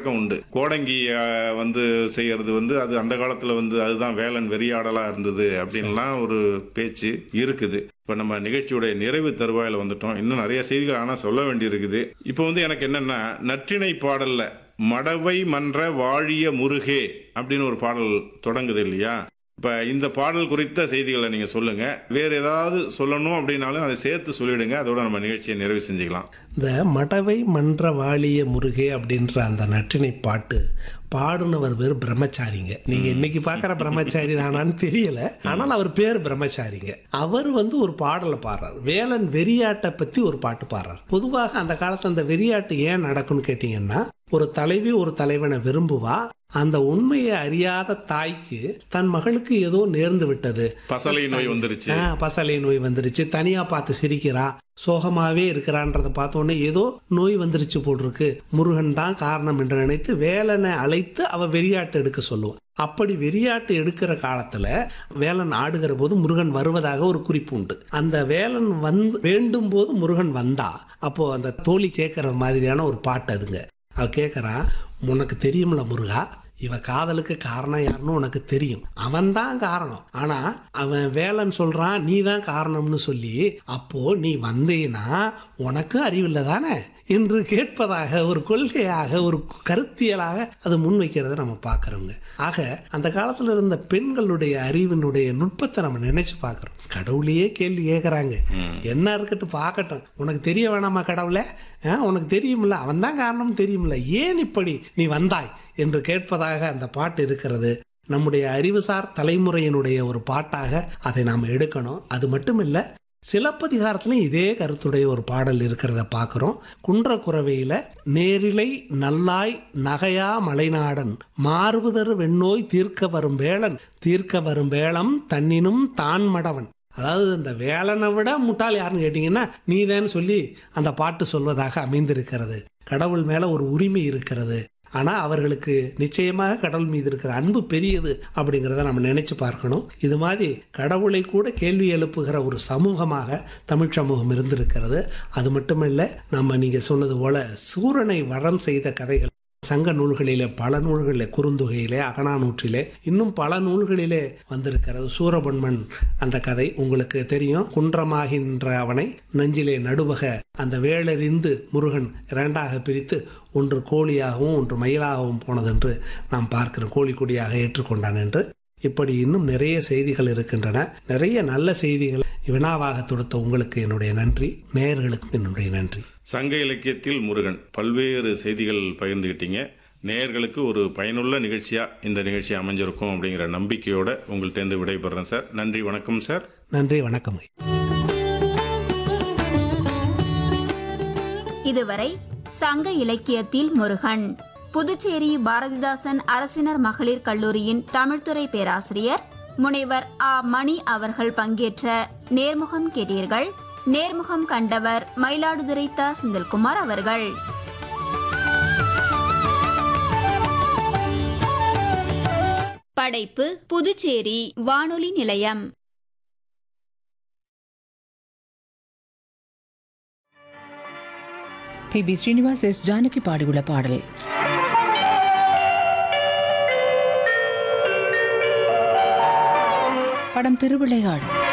வழக்கம் உண்டு கோடங்கி அஹ், வந்து செய்யறது வந்து அது அந்த காலத்துல வந்து அதுதான் வேலன் வெறியாடலா இருந்தது அப்படின்லாம் ஒரு பேச்சு இருக்குது இப்போ நம்ம நிகழ்ச்சியுடைய நிறைவு தருவாயில் வந்துட்டோம் இன்னும் நிறைய செய்திகள் ஆனால் சொல்ல வேண்டியிருக்குது இப்போ வந்து எனக்கு என்னன்னா நற்றிணை பாடல்ல மடவை மன்ற வாழிய முருகே அப்படின்னு ஒரு பாடல் தொடங்குது இல்லையா இப்போ இந்த பாடல் குறித்த செய்திகளை நீங்கள் சொல்லுங்கள் வேறு ஏதாவது சொல்லணும் அப்படின்னாலும் அதை சேர்த்து சொல்லிடுங்க அதோட நம்ம நிகழ்ச்சியை நிறைவு செஞ்சுக்கலாம் இந்த மடவை மன்ற வாழிய முருகே அப்படின்ற அந்த நற்றினை பாட்டு பாடுனவர் பேர் பிரம்மச்சாரிங்க நீங்க இன்னைக்கு பார்க்குற பிரம்மச்சாரி தானான்னு தெரியல ஆனால் அவர் பேர் பிரம்மச்சாரிங்க அவர் வந்து ஒரு பாடலை பாடுறார் வேலன் வெறியாட்டை பத்தி ஒரு பாட்டு பாடுறார் பொதுவாக அந்த காலத்துல அந்த வெறியாட்டு ஏன் நடக்கும்னு கேட்டீங்கன்னா ஒரு தலைவி ஒரு தலைவனை விரும்புவா அந்த உண்மையை அறியாத தாய்க்கு தன் மகளுக்கு ஏதோ நேர்ந்து விட்டது பசலை நோய் வந்துருச்சு ஆ, பசலை நோய் வந்துருச்சு தனியா பார்த்து சிரிக்கிறா சோகமாவே இருக்கிறான்றத பார்த்த உடனே ஏதோ நோய் வந்துருச்சு போல் இருக்கு முருகன் தான் காரணம் என்று நினைத்து வேலனை அழைத்து அவ வெறியாட்டு எடுக்க சொல்லுவான் அப்படி வெறியாட்டு எடுக்கிற காலத்துல வேலன் ஆடுகிற போது முருகன் வருவதாக ஒரு குறிப்பு உண்டு அந்த வேலன் வந்து வேண்டும் போது முருகன் வந்தா அப்போ அந்த தோழி கேட்கற மாதிரியான ஒரு பாட்டு அதுங்க அவ கேட்கறா உனக்கு தெரியும்ல முருகா இவ காதலுக்கு காரணம் யாருன்னு உனக்கு தெரியும் அவன் தான் காரணம் ஆனா அவன் வேலன் சொல்றான் நீ தான் காரணம்னு சொல்லி அப்போ நீ வந்தீன்னா உனக்கு அறிவில்லை தானே என்று கேட்பதாக ஒரு கொள்கையாக ஒரு கருத்தியலாக அது முன்வைக்கிறத நம்ம பார்க்குறோங்க ஆக அந்த காலத்தில் இருந்த பெண்களுடைய அறிவினுடைய நுட்பத்தை நம்ம நினைச்சு பார்க்குறோம் கடவுளையே கேள்வி கேட்குறாங்க என்ன இருக்கட்டும் பார்க்கட்டும் உனக்கு தெரிய வேணாமா கடவுளே ஆ, உனக்கு தெரியுமில்ல அவன் தான் காரணம் தெரியுமில்ல ஏன் இப்படி நீ வந்தாய் என்று கேட்பதாக அந்த பாட்டு இருக்கிறது நம்முடைய அறிவுசார் தலைமுறையினுடைய ஒரு பாட்டாக அதை நாம் எடுக்கணும் அது மட்டும் இல்லை சிலப்பதிகாரத்திலும் இதே கருத்துடைய ஒரு பாடல் இருக்கிறத பார்க்குறோம் குன்றக்குறவையில் நேரிலை நல்லாய் நகையா மலைநாடன் மார்புதரு வெண்ணோய் தீர்க்க வரும் வேளன் தீர்க்க வரும் வேளம் தன்னினும் தான் மடவன் அதாவது இந்த வேலனை விட முட்டாள் யாருன்னு கேட்டிங்கன்னா நீதேன்னு சொல்லி அந்த பாட்டு சொல்வதாக அமைந்திருக்கிறது கடவுள் மேலே ஒரு உரிமை இருக்கிறது ஆனால் அவர்களுக்கு நிச்சயமாக கடவுள் மீது இருக்கிற அன்பு பெரியது அப்படிங்கிறத நம்ம நினைச்சு பார்க்கணும் இது மாதிரி கடவுளை கூட கேள்வி எழுப்புகிற ஒரு சமூகமாக தமிழ் சமூகம் இருந்திருக்கிறது அது மட்டுமல்ல நம்ம நீங்கள் சொன்னது போல சூரனை வரம் செய்த கதைகள் சங்க நூல்களிலே பல நூல்களிலே குறுந்தொகையிலே அகனானூற்றிலே இன்னும் பல நூல்களிலே வந்திருக்கிறது சூரபன்மன் அந்த கதை உங்களுக்கு தெரியும் குன்றமாகின்ற அவனை நெஞ்சிலே நடுவக அந்த வேளறிந்து முருகன் இரண்டாக பிரித்து ஒன்று கோழியாகவும் ஒன்று மயிலாகவும் போனதென்று நாம் பார்க்கிறோம் கோழிக்குடியாக ஏற்றுக்கொண்டான் என்று இப்படி இன்னும் நிறைய செய்திகள் இருக்கின்றன நிறைய நல்ல செய்திகள் வினாவாக தொடுத்த உங்களுக்கு என்னுடைய நன்றி நேயர்களுக்கும் என்னுடைய நன்றி சங்க இலக்கியத்தில் முருகன் பல்வேறு செய்திகள் பகிர்ந்துக்கிட்டீங்க நேயர்களுக்கு ஒரு பயனுள்ள நிகழ்ச்சியாக இந்த நிகழ்ச்சி அமைஞ்சிருக்கும் அப்படிங்கிற நம்பிக்கையோட உங்கள்கிட்டேருந்து விடைபெறேன் சார் நன்றி வணக்கம் சார் நன்றி வணக்கம் இதுவரை சங்க இலக்கியத்தில் முருகன் புதுச்சேரி பாரதிதாசன் அரசினர் மகளிர் கல்லூரியின் தமிழ்துறை பேராசிரியர் முனைவர் ஆ மணி அவர்கள் பங்கேற்ற நேர்முகம் கேட்டீர்கள் நேர்முகம் கண்டவர் மயிலாடுதுறை த செந்தில்குமார் அவர்கள் படைப்பு புதுச்சேரி வானொலி நிலையம் பி பி ஸ்ரீனிவாஸ் எஸ் ஜானகி பாடியுள்ள பாடல் படம் திருவிளையாடல்